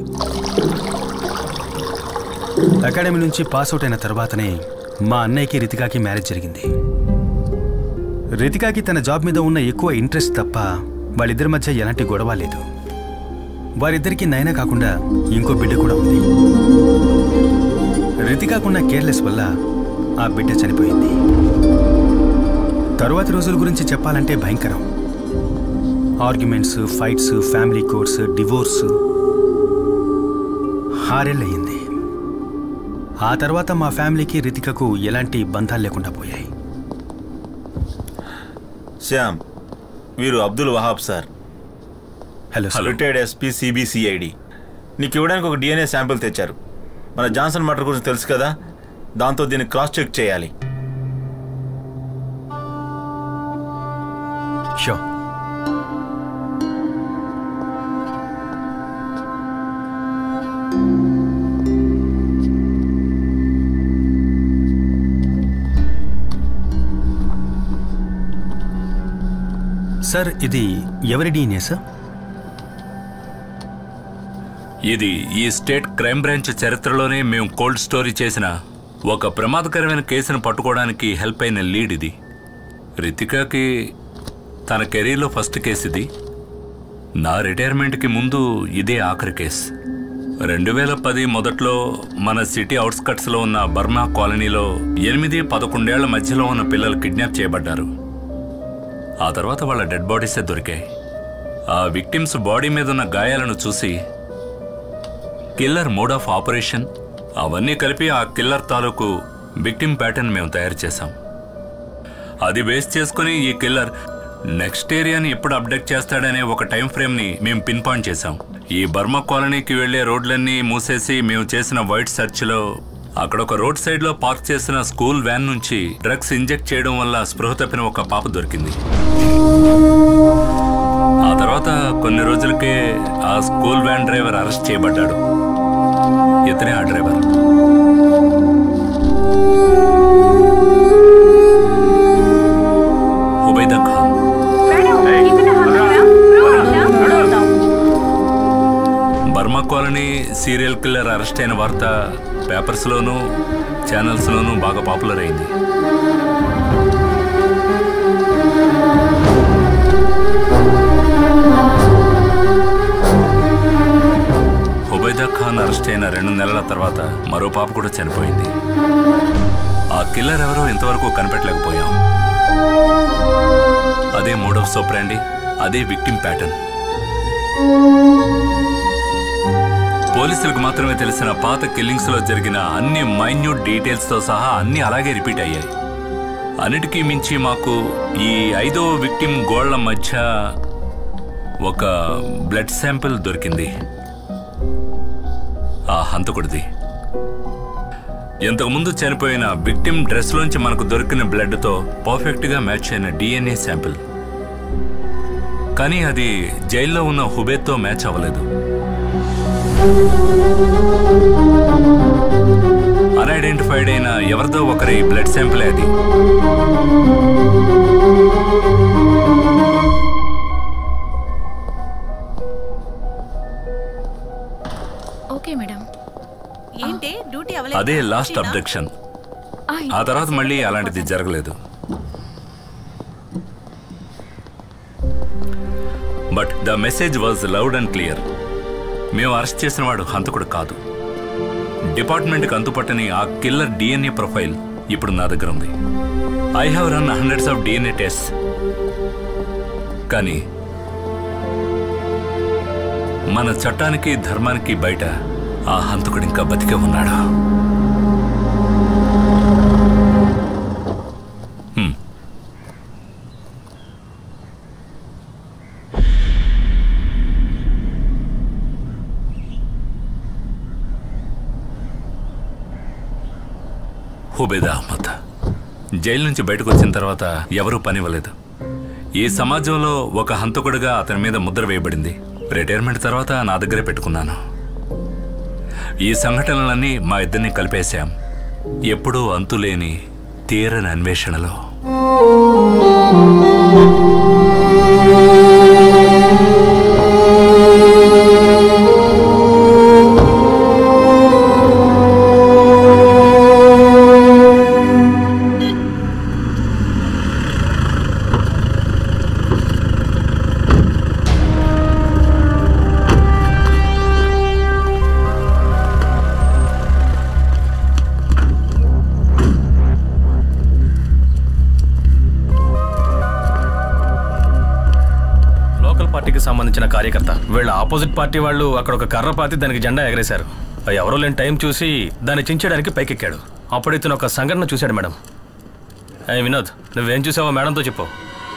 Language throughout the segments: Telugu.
అకాడమీ నుంచి పాస్ అవుట్ అయిన తర్వాతనే మా అన్నయ్యకి రితికాకి మ్యారేజ్ జరిగింది రితికాకి తన జాబ్ మీద ఉన్న ఎక్కువ ఇంట్రెస్ట్ తప్ప వాళ్ళిద్దరి మధ్య ఎలాంటి గొడవ లేదు వారిద్దరికీ నయన కాకుండా ఇంకో బిడ్డ కూడా ఉంది రితికాకున్న కేర్లెస్ వల్ల ఆ బిడ్డ చనిపోయింది తరువాతి రోజుల గురించి చెప్పాలంటే భయంకరం arguments fights family courts divorce ఆరేళ్ళయింది ఆ తర్వాత మా ఫ్యామిలీకి రితికకు ఎలాంటి బంధాలు లేకుండా పోయాయి శ్యామ్ వీరు Abdul Wahab sir hello sir retired SP CBCID నీకు ఇవ్వడానికి ఒక డిఎన్ఏ శాంపిల్ తెచ్చారు మన జాన్సన్ మటర్ గురించి తెలుసు కదా దాంతో దీన్ని క్రాస్ చెక్ చేయాలి షో సార్ ఇది ఎవరి డిఎన్ఏ సార్ ఇది ఈ స్టేట్ క్రైమ్ బ్రాంచ్ చరిత్రలోనే మేము కోల్డ్ స్టోరీ చేసిన ఒక ప్రమాదకరమైన కేసును పట్టుకోవడానికి హెల్ప్ అయిన లీడ్ ఇది రితికాకి తన కెరీర్లో ఫస్ట్ కేసు ఇది నా రిటైర్మెంట్కి ముందు ఇదే ఆఖరి కేసు రెండు వేల పది మొదట్లో మన సిటీ అవుట్స్కట్స్లో ఉన్న బర్మా కాలనీలో ఎనిమిది పదకొండేళ్ల మధ్యలో ఉన్న పిల్లలు కిడ్నాప్ చేయబడ్డారు ఆ తర్వాత వాళ్ళ డెడ్ బాడీసే దొరికాయి ఆ విక్టిమ్స్ బాడీ మీద ఉన్న గాయాలను చూసి కిల్లర్ మోడ్ ఆఫ్ ఆపరేషన్ అవన్నీ కలిపి ఆ కిల్లర్ తాలూకు విక్టిమ్ ప్యాటర్న్ మేము తయారు చేశాం అది బేస్ చేసుకుని ఈ కిల్లర్ నెక్స్ట్ ఏరియాని ఎప్పుడు అప్డేట్ చేస్తాడనే ఒక టైం ఫ్రేమ్ని మేము పిన్ పాయింట్ చేశాం ఈ బర్మా కాలనీకి వెళ్లే రోడ్లన్నీ మూసేసి మేము చేసిన వైట్ సెర్చ్లో అక్కడ ఒక రోడ్ సైడ్లో పార్క్ చేసిన స్కూల్ వ్యాన్ నుంచి డ్రగ్స్ ఇంజెక్ట్ చేయడం వల్ల స్పృహ తప్పిన ఒక పాప దొరికింది ఆ తర్వాత కొన్ని రోజులకే ఆ స్కూల్ వ్యాన్ డ్రైవర్ అరెస్ట్ చేయబడ్డాడు ఇతనే ఆ driver Ubaida Khan Burma colony serial killer arrest అయిన వార్త పేపర్స్లోనూ ఛానల్స్లోనూ బాగా పాపులర్ అయింది హుబైదా ఖాన్ అరెస్ట్ అయిన రెండు నెలల తర్వాత మరో పాప కూడా చనిపోయింది ఆ కిల్లర్ ఎవరో ఇంతవరకు కనిపెట్టలేకపోయాం అదే మోడ్ ఆఫ్ సోప్రాండి అదే విక్టిమ్ ప్యాటర్న్ పోలీసులకు మాత్రమే తెలిసిన పాత కిల్లింగ్స్ లో జరిగిన అన్ని మైన్యూట్ డీటెయిల్స్ తో సహా అన్ని అలాగే రిపీట్ అయ్యాయి అన్నిటికీ మించి మాకు ఈ ఐదో విక్టిమ్ గోళ్ల మధ్య ఒక బ్లడ్ శాంపిల్ దొరికింది ఆ హంతకుడిది ఇంతకుముందు చనిపోయిన విక్టిమ్ డ్రెస్లోంచి మనకు దొరికిన బ్లడ్తో పర్ఫెక్ట్గా మ్యాచ్ అయిన డిఎన్ఏ శాంపిల్ కానీ అది జైల్లో ఉన్న హుబేత్తో మ్యాచ్ అవ్వలేదు అన్ఐడెంటిఫైడ్ అయిన ఎవరిదో ఒకరి బ్లడ్ శాంపిల్ అది ఓకే మేడం ఏంటి డ్యూటీ అదే లాస్ట్ అబ్డక్షన్ ఆ తర్వాత మళ్ళీ అలాంటిది జరగలేదు but the message was loud and clear మేము అరెస్ట్ చేసిన వాడు హంతకుడు కాదు డిపార్ట్మెంట్కి అంతుపట్టని ఆ కిల్లర్ డిఎన్ఏ ప్రొఫైల్ ఇప్పుడు నా దగ్గర ఉంది I have run hundreds of DNA test కానీ మన చట్టానికి ధర్మానికి బయట ఆ హంతకుడు ఇంకా బతికే ఉన్నాడు హ్మ్. హుబేదా అహ్మద్ జైలు నుంచి బయటకు వచ్చిన తర్వాత ఎవరూ పనివ్వలేదు ఈ సమాజంలో ఒక హంతకుడిగా అతని మీద ముద్ర వేయబడింది రిటైర్మెంట్ తర్వాత నా దగ్గరే పెట్టుకున్నాను ఈ సంఘటనలన్నీ మా ఇద్దరిని కలిపేశాం ఎప్పుడూ అంతులేని తీరని అన్వేషణలో సంపాదించిన కార్యకర్త వీళ్ళ ఆపోజిట్ పార్టీ వాళ్ళు అక్కడ ఒక కర్ర పాతి దానికి జెండా ఎగరేశారు ఆ ఎవరో లేని టైం చూసి దాన్ని చించడానికి పైకెక్కాడు అప్పుడు ఇతను ఒక సంఘటన చూశాడు మేడం ఏ వినోద్ నువ్వేం చూసావో మేడంతో చెప్పు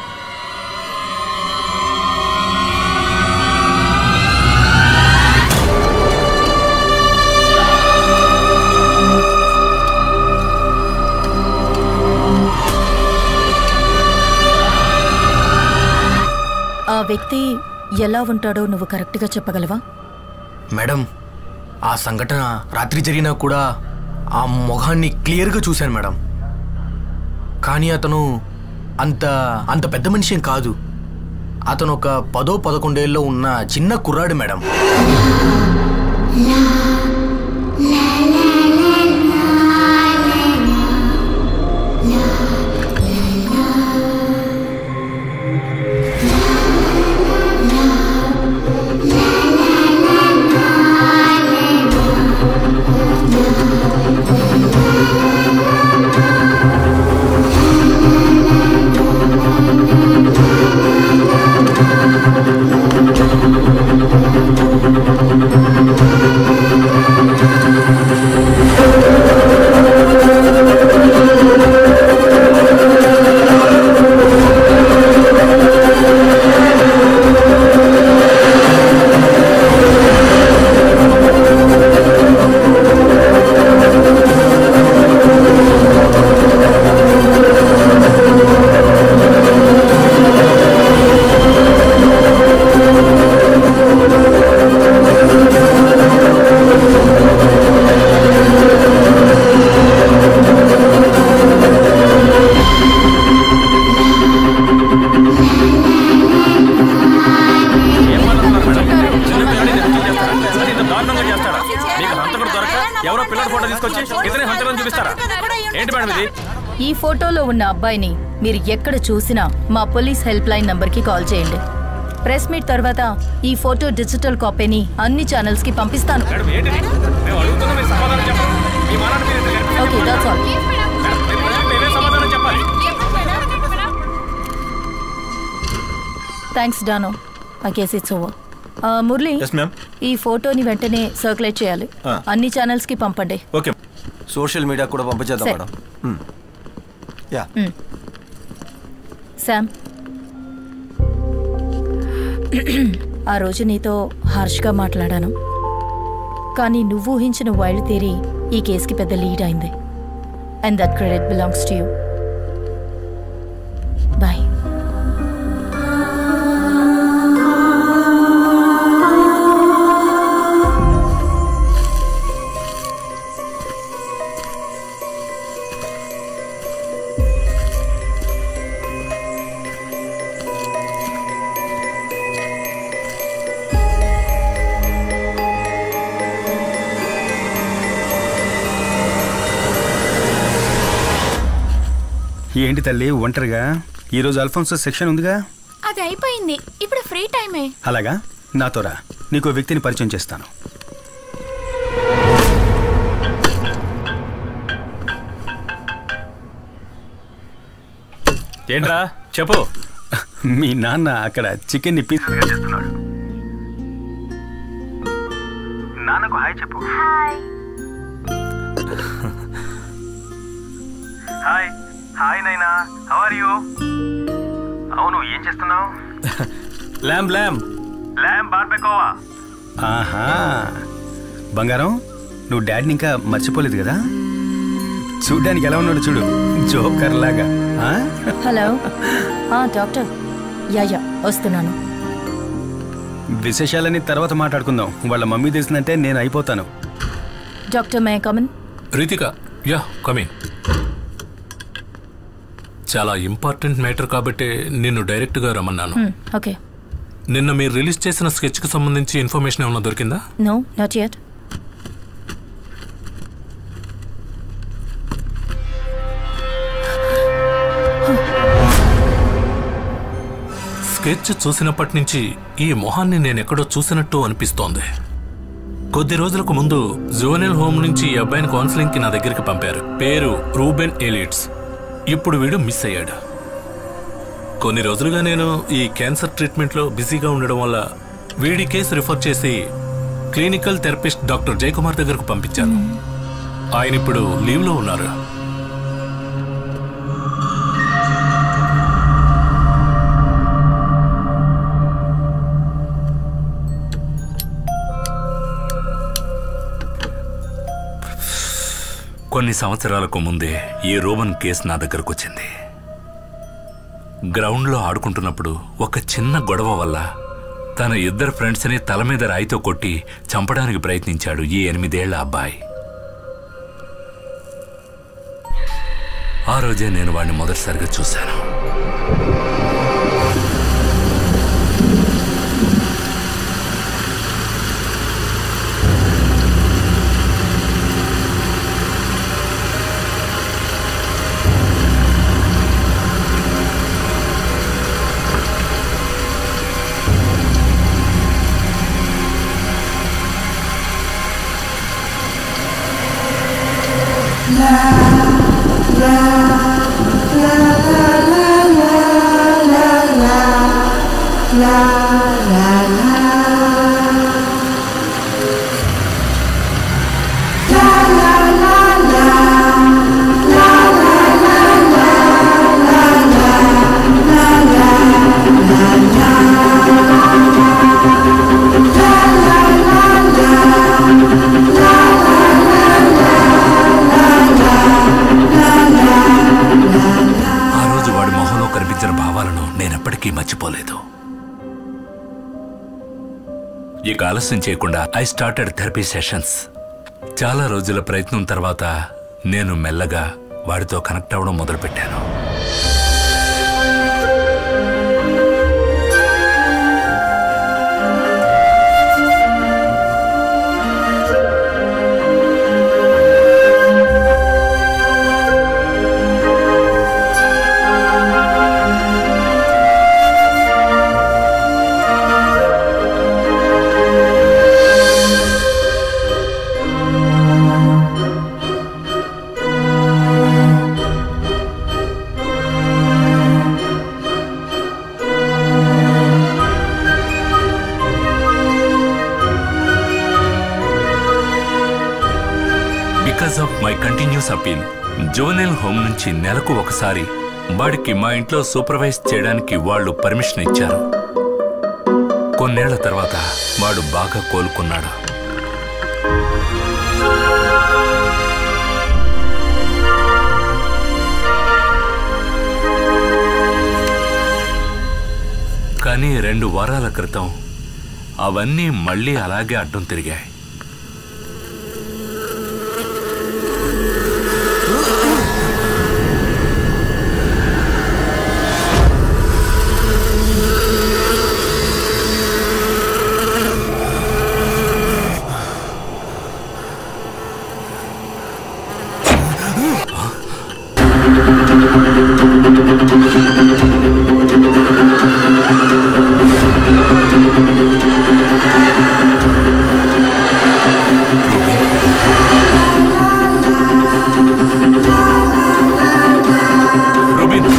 ఆ వ్యక్తి ఎలా ఉంటాడో నువ్వు కరెక్ట్గా చెప్పగలవా మేడం ఆ సంఘటన రాత్రి జరిగినా కూడా ఆ మొహాన్ని క్లియర్గా చూశాను మేడం కానీ అతను అంత అంత పెద్ద మనిషి ఏం కాదు అతను ఒక పదో పదకొండేళ్ళలో ఉన్న చిన్న కుర్రాడు మేడం ఏం మాట్లాడుతున్నారు మేడం? చిన్న పిల్లాడిని హత్య చేస్తారా? అది ఇంత దారుణంగా చేస్తాడా? మీకు హంతకుడు దొరక ఎవరో పిల్లల ఫోటో తీసుకొచ్చి ఇతనే హంతకుని చూపిస్తారా ఏంటి మేడం ఇది ఈ ఫోటోలో ఉన్న అబ్బాయిని మీరు ఎక్కడ చూసినా మా పోలీస్ హెల్ప్ లైన్ నంబర్కి కాల్ చేయండి ప్రెస్ మీట్ తర్వాత ఈ ఫోటో డిజిటల్ కాపీని అన్ని ఛానల్స్ కి పంపిస్తాను మేడం ఏంటి ఇది? మేము అడుగుతున్నా మీరు సమాధానం చెప్పరు మీ మానాన్ని మీరు ఇంత గట్టిగా ఓకే చెప్పరు. దాట్స్ ఆల్ మేడం, మీరు ప్రజలకు మీరే సమాధానం చెప్పాలి థ్యాంక్స్ డానో ఆ కేసు it's over Murali yes ma'am ఈ ఫోటోని వెంటనే సర్క్యులేట్ చేయాలి ఆ. అన్ని ఛానల్స్ కి పంపండి ఓకే సోషల్ మీడియా కూడా పంపించేద్దాం సరే. మేడం యా శామ్ ఆ రోజు నీతో హార్ష్గా మాట్లాడాను కానీ నువ్వు ఊహించిన వైల్డ్ థియరీ ఈ కేసుకి పెద్ద లీడ్ అయింది and that credit belongs to you boy ఏంటి తల్లి ఒంటరిగా ఈరోజు అల్ఫోన్సో సెక్షన్ ఉందిగా అది అయిపోయింది ఇప్పుడు ఫ్రీ టైమే అలాగా నాతో రా నీకు వ్యక్తిని పరిచయం చేస్తాను ఏంట్రా చెప్పు మీ నాన్న అక్కడ చికెన్ పీస్ చేస్తున్నాడు నాన్నకు హాయ్ చెప్పు hi hi Naina how are you అవును ఏం చేస్తున్నావు ల్యామ్ ల్యామ్ ల్యామ్ బార్బెకోవా ఆహా బంగారం నువ్వు డాడీని ఇంకా మర్చిపోలేదు కదా చూడ్డానికి ఎలా ఉన్నాడు చూడు జోకర్ లాగా ఆ? హలో ఆ, డాక్టర్ యా యా వస్తున్నాను విశేషాలని తర్వాత మాట్లాడుకుందాం వాళ్ళ మమ్మీ తెలిసిందంటే నేను అయిపోతాను doctor may come on Ritika yeah coming చాలా ఇంపార్టెంట్ మ్యాటర్ కాబట్టి నిన్ను డైరెక్ట్గా రమ్మన్నాను ఓకే నిన్న మీరు రిలీజ్ చేసిన స్కెచ్కి సంబంధించి ఇన్ఫర్మేషన్ ఏమైనా దొరికిందా నో నాట్ యట్ స్కెచ్ చూసినప్పటి నుంచి ఈ మొహాన్ని నేను ఎక్కడో చూసినట్టు అనిపిస్తోంది కొద్ది రోజులకు ముందు జోనల్ హోమ్ నుంచి ఈ అబ్బాయిని కౌన్సిలింగ్ కి నా దగ్గరికి పంపారు పేరు రూబెన్ ఎలిట్స్ ఇప్పుడు వీడు మిస్ అయ్యాడు కొన్ని రోజులుగా నేను ఈ క్యాన్సర్ ట్రీట్మెంట్లో బిజీగా ఉండడం వల్ల వీడి కేసు రిఫర్ చేసి క్లినికల్ థెరపిస్ట్ డాక్టర్ జయకుమార్ దగ్గరకు పంపించాను ఆయన ఇప్పుడు లీవ్లో ఉన్నారు కొన్ని సంవత్సరాలకు ముందే ఈ రోమన్ కేసు నా దగ్గరకు వచ్చింది గ్రౌండ్లో ఆడుకుంటున్నప్పుడు ఒక చిన్న గొడవ వల్ల తన ఇద్దరు ఫ్రెండ్స్ని తల మీద రాయితో కొట్టి చంపడానికి ప్రయత్నించాడు ఈ ఎనిమిదేళ్ల అబ్బాయి ఆ రోజే నేను వాడిని మొదటిసారిగా చూశాను ఆ రోజు వాడి మొహంలో కనిపించిన భావాలను నేనెప్పటికీ మర్చిపోలేదు ఇక ఆలస్యం చేయకుండా ఐ స్టార్టెడ్ థెరపీ సెషన్స్ చాలా రోజుల ప్రయత్నం తర్వాత నేను మెల్లగా వాడితో కనెక్ట్ అవ్వడం మొదలుపెట్టాను because of my continuous appeal జోనెల్ హోమ్ నుంచి నెలకు ఒకసారి వాడికి మా ఇంట్లో సూపర్వైజ్ చేయడానికి వాళ్ళు పర్మిషన్ ఇచ్చారు కొన్నేళ్ల తర్వాత వాడు బాగా కోలుకున్నాడు కానీ రెండు వారాల క్రితం అవన్నీ మళ్ళీ అలాగే అడ్డం తిరిగాయి రుబిన్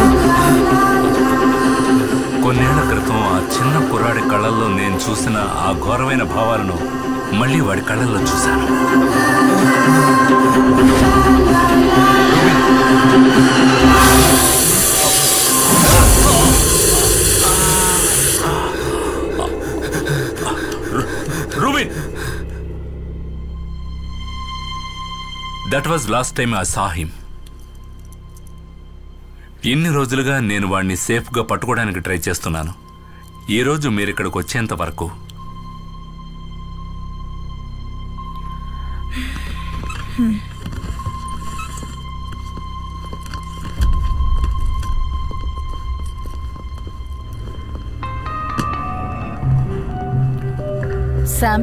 కొన్నేళ్ల క్రితం ఆ చిన్న కుర్రాడి కళ్ళల్లో నేను చూసిన ఆ ఘోరమైన భావాలను మళ్ళీ వాడి కళ్ళల్లో చూశాను Rubin that was last time I saw him ఇన్ని రోజులుగా నేను వాడిని సేఫ్గా పట్టుకోవడానికి ట్రై చేస్తున్నాను ఈ రోజు మీరు ఇక్కడికి వచ్చేంత వరకు శామ్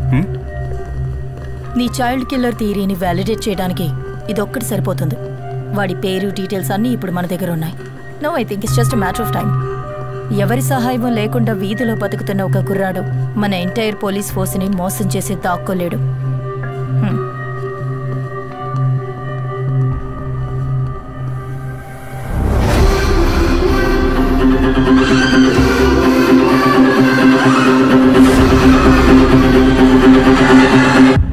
నీ చైల్డ్ కిల్లర్ థియరీని వ్యాలిడేట్ చేయడానికి ఇదొక్కటి సరిపోతుంది వాడి పేరు డీటెయిల్స్ అన్నీ ఇప్పుడు మన దగ్గర ఉన్నాయి no I think it's just matter of time ఎవరి సహాయం లేకుండా వీధిలో బతుకుతున్న ఒక కుర్రాడు మన ఎంటైర్ పోలీస్ ఫోర్స్ని మోసం చేసి దాక్కోలేడు